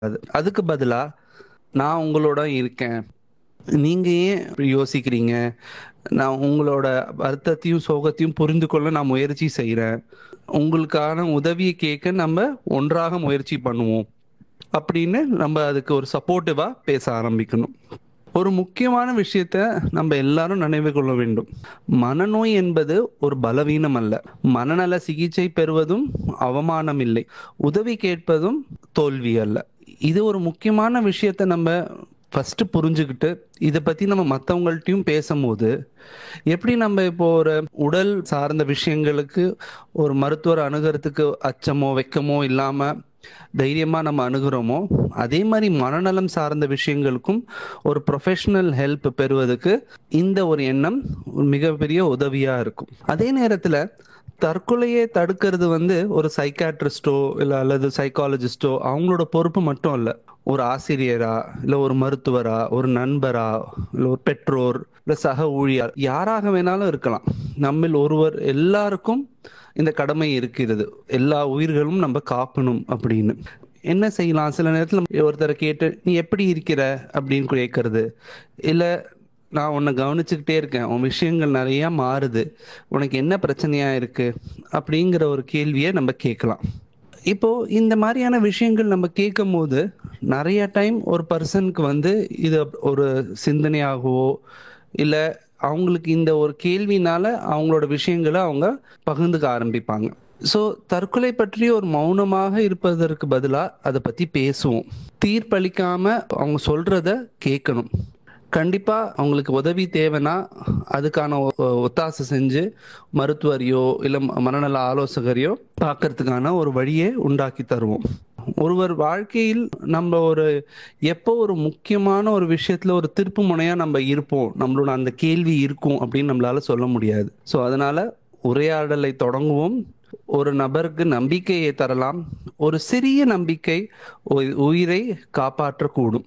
அது அதுக்கு பதிலா நான் உங்களோட இருக்கேன் நீங்க ஏன் இப்படி யோசிக்கிறீங்க நான் உங்களோட வருத்தத்தையும் சோகத்தையும் புரிந்து கொள்ள நான் முயற்சி செய்கிறேன் உங்களுக்கான உதவியை கேட்க நம்ம ஒன்றாக முயற்சி பண்ணுவோம் அப்படின்னு நம்ம அதுக்கு ஒரு சப்போர்ட்டிவா பேச ஆரம்பிக்கணும் ஒரு முக்கியமான விஷயத்த நம்ம எல்லாரும் நினைவு கொள்ள வேண்டும் மனநோய் என்பது ஒரு பலவீனம் அல்ல மனநல சிகிச்சை பெறுவதும் அவமானம் இல்லை உதவி கேட்பதும் தோல்வி அல்ல இது ஒரு முக்கியமான விஷயத்த நம்ம ஃபர்ஸ்ட் புரிஞ்சுக்கிட்டு இதை பத்தி நம்ம மற்றவங்கள்ட்டையும் பேசும்போது எப்படி நம்ம இப்போ ஒரு உடல் சார்ந்த விஷயங்களுக்கு ஒரு மருத்துவர் அணுகிறதுக்கு அச்சமோ வெக்கமோ இல்லாம தைரியமா நம்ம அணுகிறோமோ அதே மாதிரி மனநலம் சார்ந்த விஷயங்களுக்கும் ஒரு ப்ரொஃபஷனல் ஹெல்ப் பெறுவதற்கு இந்த ஒரு எண்ணம் ஒரு மிகப்பெரிய உதவியா இருக்கும் அதே நேரத்துல தற்கொலையை தடுக்கிறது வந்து ஒரு சைக்காட்ரிஸ்டோ இல்லை அல்லது சைக்காலஜிஸ்டோ அவங்களோட பொறுப்பு மட்டும் இல்லை ஒரு ஆசிரியரா இல்லை ஒரு மருத்துவரா ஒரு நண்பரா இல்லை ஒரு பெற்றோர் இல்லை சக ஊழியர் யாராக வேணாலும் இருக்கலாம் நம்மில் ஒருவர் எல்லாருக்கும் இந்த கடமை இருக்கிறது எல்லா உயிர்களும் நம்ம காக்கணும் அப்படின்னு என்ன செய்யலாம் சில நேரத்தில் ஒருத்தரை கேட்டு நீ எப்படி இருக்கிற அப்படின்னு கேட்கறது இல்லை நான் உன்னை கவனிச்சுக்கிட்டே இருக்கேன் உன் விஷயங்கள் நிறைய மாறுது உனக்கு என்ன பிரச்சனையா இருக்கு அப்படிங்கிற ஒரு கேள்வியை நம்ம கேட்கலாம் இப்போ இந்த மாதிரியான விஷயங்கள் நம்ம கேட்கும் போது நிறைய டைம் ஒரு பர்சனுக்கு வந்து இது ஒரு சிந்தனையாகவோ இல்லை அவங்களுக்கு இந்த ஒரு கேள்வினால அவங்களோட விஷயங்களை அவங்க பகிர்ந்துக்க ஆரம்பிப்பாங்க ஸோ தற்கொலை பற்றி ஒரு மௌனமாக இருப்பதற்கு பதிலாக அதை பற்றி பேசுவோம் தீர்ப்பளிக்காம அவங்க சொல்றத கேட்கணும் கண்டிப்பா அவங்களுக்கு உதவி தேவைன்னா அதுக்கான ஒ- ஒத்தாசை செஞ்சு மருத்துவரையோ இல்லை மனநல ஆலோசகரையோ பார்க்கறதுக்கான ஒரு வழியை உண்டாக்கி தருவோம் ஒருவர் வாழ்க்கையில் நம்ம ஒரு எப்போ ஒரு முக்கியமான ஒரு விஷயத்துல ஒரு திருப்பு முனையா நம்ம இருப்போம் நம்மளோட அந்த கேள்வி இருக்கும் அப்படின்னு நம்மளால சொல்ல முடியாது ஸோ அதனால உரையாடலை தொடங்குவோம் ஒரு நபருக்கு நம்பிக்கையை தரலாம் ஒரு சிறிய நம்பிக்கை ஒரு உயிரை காப்பாற்றக்கூடும்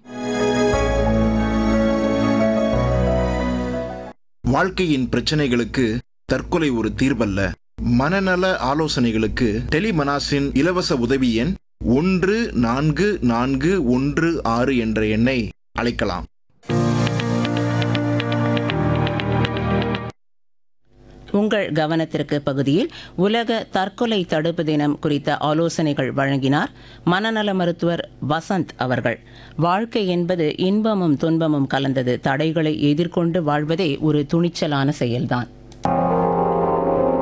வாழ்க்கையின் பிரச்சனைகளுக்கு தற்கொலை ஒரு தீர்வல்ல மனநல ஆலோசனைகளுக்கு டெலிமனாஸின் இலவச உதவி எண் ஒன்று நான்கு நான்கு ஒன்று ஆறு என்ற எண்ணை அழைக்கலாம் உங்கள் கவனத்திற்கு பகுதியில் உலக தற்கொலை தடுப்பு தினம் குறித்த ஆலோசனைகள் வழங்கினார் மனநல மருத்துவர் வசந்த் அவர்கள் வாழ்க்கை என்பது இன்பமும் துன்பமும் கலந்தது தடைகளை எதிர்கொண்டு வாழ்வதே ஒரு துணிச்சலான செயல்தான்